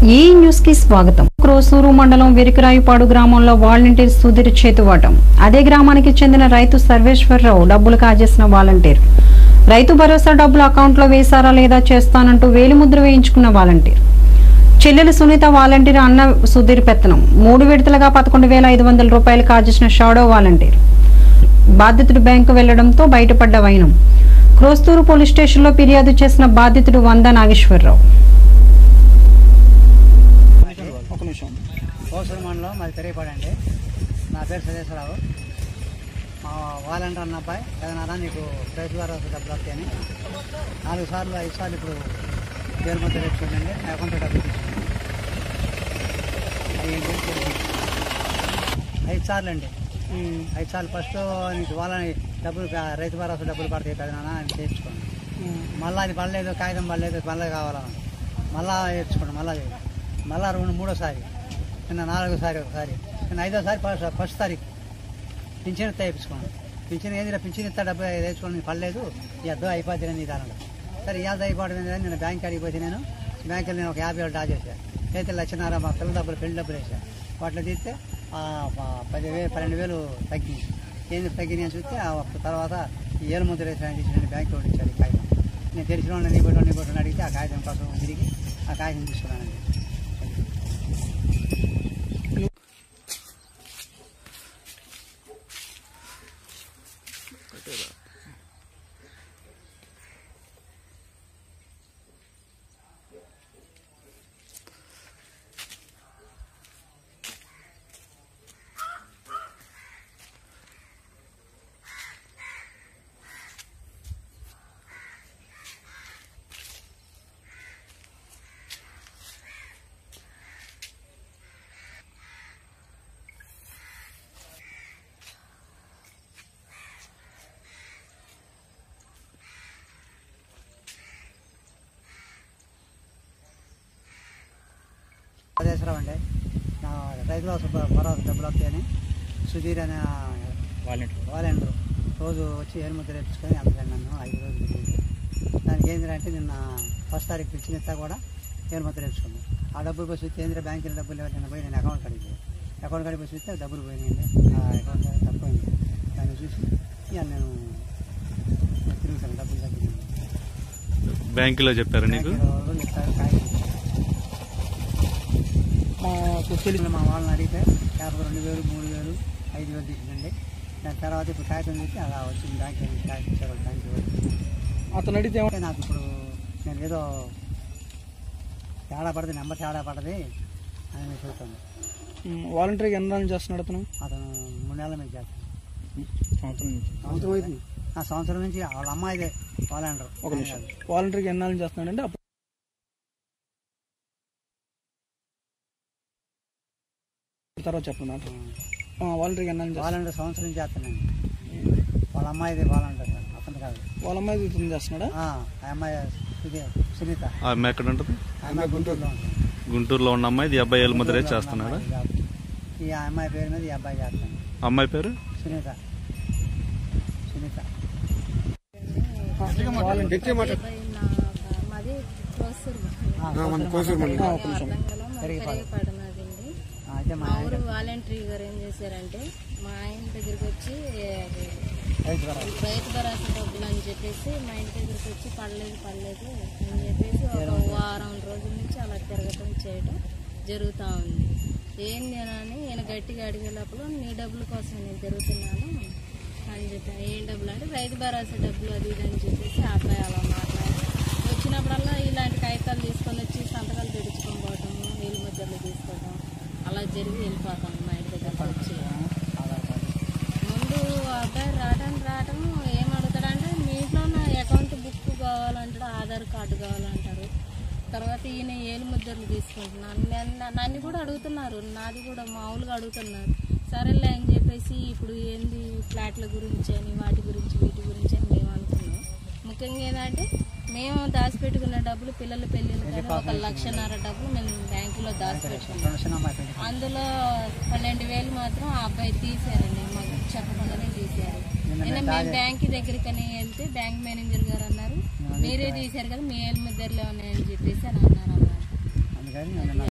ఈ న్యూస్ కి స్వాగతం క్రోసూరు మండలం విరికరాయుపాడు గ్రామంలో వాలంటీర్ సుధీర్ చేతువాటం అదే గ్రామానికి చెందిన రైతు సర్వేశ్వరరావు డబ్బులు కాజేసిన వాలంటీర్ రైతు భరోసా డబ్బులు అకౌంట్లో వేశారా లేదా చేస్తానంటూ వేలిముద్ర వేయించుకున్న వాలంటీర్ చెల్లెలు సునీత వాలంటీర్ అన్న సుధీర్ పెత్తనం మూడు విడతలుగా పదకొండు వేల ఐదు వందల రూపాయలు కాజేసిన షాడో వాలంటీర్ బాధితుడు బ్యాంకు వెళ్లడంతో బయటపడ్డ వైనం క్రోస్తూరు పోలీస్ స్టేషన్లో ఫిర్యాదు చేసిన బాధితుడు వంద నాగేశ్వరరావు ఒక నిమిషం కోసూరు మండలం మాది తెలియపడండి నా పేరు సదేశ్వరరావు మా వాలంటీర్ అన్న అబ్బాయి ఏదైనా నీకు రైతు ద్వారా డబ్బులు వస్తాయని నాలుగు సార్లు ఐదు సార్లు ఇప్పుడు పేరు మొత్తం తెచ్చుకోండి నా అకౌంట్లో డబ్బులు తీసుకున్నాను అవి ఏంటి తెలియదు. ఐదు సార్లు అండి ఐదు సార్లు ఫస్ట్ నీకు వాళ్ళని డబ్బులు రైతు భరోసా డబ్బులు పడతాయి పెదనాన్న అని చేయించుకోండి మళ్ళీ అది పడలేదు కాగితం పడలేదు మళ్ళీ కావాలన్నా మళ్ళా తెచ్చుకోండి మళ్ళా చేయండి. మళ్ళా రెండు మూడోసారి నిన్న నాలుగోసారి ఒకసారి నిన్న ఐదోసారి ఫస్ట్ ఫస్ట్ తారీఖు పింఛన్ తెప్పించుకోండి పింఛన్ ఏది పింఛన్ ఇస్తా డబ్బు తెచ్చుకోండి పడలేదు ఈ అద్దం అయిపోతుంది నీ కాలంలో సరే ఇవాళ అయిపోవడం ఏంటంటే నేను బ్యాంక్ అడిగి పోతే నేను బ్యాంకులో నేను ఒక యాభై వేలు డ్రా చేశాను అయితే లక్షన్నర మా పిల్లల డబ్బులు పెళ్లి డబ్బులు వేసాను వాటిలో తీస్తే ఆ, ప- పదివేలు పన్నెండు వేలు తగ్గి ఏంది తగ్గినాయి అని చూస్తే ఆ ఒక్క తర్వాత ఈ ఏలు ముద్ర వేసాను తీసి నేను బ్యాంకులో ఇచ్చాడు ఈ కాగితం నేను తెలిసిన వాడిని నీ కొట్టు నీ కొట్టు అడిగితే ఆ కాగితం కోసం తిరిగి ఆ కాగితం తీసుకున్నానండి అదేశ్వరం అండి నా రైతుల భరోసా డబ్బులు వస్తాయని సుధీర్ అనే వాలంటీర్ వాలంటీర్ రోజు వచ్చి ఏరుముద్ర తెప్పించుకొని అందుకని నన్ను ఐదు రోజులు తిరిగింది దానికి ఏంటంటే నిన్న ఫస్ట్ తారీఖు పిలిచిన కూడా ఏరుముద్ర తెప్పించుకున్నాను ఆ డబ్బులు పోయి చూస్తే కేంద్ర బ్యాంకుల డబ్బులు లేవు నిన్న పోయి నేను అకౌంట్ కడిగి అకౌంట్ కడిగి పోయి చూస్తే డబ్బులు పోయినాయండి ఆ అకౌంట్ తక్కువైంది దాన్ని చూసి ఇక నేను నేను తిరుగుతాను డబ్బులు తగ్గింది బ్యాంకులో చెప్పారా నీకు బ్యాంకులో ఇస్తారు కాగితం మాకు తెలిసి తెలిసిన మా వాళ్ళని అడిగితే యాభై రెండు వేలు మూడు వేలు ఐదు వేలు తీసిందండి దాని తర్వాత ఇప్పుడు కాగితం తీసి అలా వచ్చింది బ్యాంక్ కాగితం ఇచ్చారు బ్యాంక్ అతను అడిగితే ఏమ- అంటే నాకు ఇప్పుడు నేను ఏదో తేడా పడదు నెంబర్ తేడా పడది అని నేను చెబుతాను ఉమ్, వాలంటీర్గా ఎన్ని రోజులు చేస్తున్నాడు అతను అతను మూడు నెలల మీద చేస్తాను సంవత్సరం నుంచి సంవత్సరం అవుతుంది ఆ సంవత్సరం నుంచి వాళ్ళ అమ్మాయిదే వాళ్ళంటారు ఒక నిమిషం వాలంటీర్గా ఎన్ని రోజులు చేస్తున్నాడంటే అప్పుడు తర్వాత చెప్పండి నాకు వాలంటీర్గా ఎన్ని రోజులు చేస్తున్నాడు వాళ్ళంటారు సంవత్సరం నుంచి చేస్తానండి వాళ్ళ అమ్మాయిదే వాళ్ళంటారు అతను కాదు వాళ్ళ అమ్మాయి ఇతను చేస్తున్నాడా ఆ ఆ అమ్మాయి ఇదే సునీత ఆ అమ్మాయి ఎక్కడ ఉంటుంది ఆ అమ్మాయి గుంటూరులో ఉంటుంది గుంటూరులో ఉన్న అమ్మాయి ఈ అబ్బాయి ఏలుముద్రే చేస్తున్నాడా ఈ అమ్మాయి పేరు మీద ఈ అబ్బాయి చేస్తాను అమ్మాయి పేరు సునీత సునీత మాది కోసూరు ఆ, ఒక నిమిషం పడనాదండి అయితే మా మా ఊరు వాలంటరీ గారు ఏం చేశారంటే మా ఆయన దగ్గరికి వచ్చి అది రైతు భరోసా. రైతు భరోసా డబ్బులు అని చెప్పేసి మా ఇంటి దగ్గరికి వచ్చి పడలేదు పడలేదు అని చెప్పేసి ఒక వారం రోజుల నుంచి అలా తిరగటం చేయడం జరుగుతూ ఉంది ఏంది అని ఈయన గట్టిగా అడిగేటప్పుడు నీ డబ్బుల కోసం నేను తిరుగుతున్నాను అని చెప్పి ఏం డబ్బులు అంటే రైతు భరోసా డబ్బులు అది ఇది అని చెప్పేసి ఆ అబ్బాయి అలా మాట్లాడి వచ్చినప్పుడల్లా ఇలాంటి కాగితాలు తీసుకొని వచ్చి సంతకాలు తెచ్చుకొని పోవటం నీళ్ళు ముద్దలు తీసుకోవడం అలా జరిగి వెళ్ళిపోతాం మా ఇంటి దగ్గరకు వచ్చి ఆధార్ కార్డు. ముందు ఆ అబ్బాయి రావడం రావడం ఏం అడుగుతాడంటే మీ ఇంట్లో నా అకౌంట్ బుక్ కావాలంటాడు ఆధార్ కార్డు కావాలంటారు తర్వాత ఈయన ఏలు ముద్దలు తీసుకుంటున్నాను నన్ను- నన్ను కూడా అడుగుతున్నారు నాది కూడా మామూలుగా అడుగుతున్నారు సరేలే అని చెప్పేసి ఇప్పుడు ఏంది ఫ్లాట్ల గురించి అని వాటి గురించి వీటి గురించి అని మేము అనుకున్నాం ముఖ్యంగా ఏంటంటే మేము దాచిపెట్టుకున్న డబ్బులు పిల్లల పెళ్ళిళ్ళు కానీ ఒక లక్షన్నర డబ్బులు మేము బ్యాంకులో దాచిపెట్టుకున్నాం రెండు చిన్న అమ్మాయి పెళ్లి. అందులో పన్నెండు వేలు మాత్రం ఆ అబ్బాయి తీశారండి మాకు చెప్పకుండానే తీశారు నిన్న మేము బ్యాంక్ దగ్గరికి వెళ్తే బ్యాంక్ మేనేజర్ గారు అన్నారు మీరే తీశారు కదా మీ ఏళ్ళ ముద్దరులో ఉన్నాయని చెప్పేసి అని అన్నారు అన్నమాట అందుకని నేను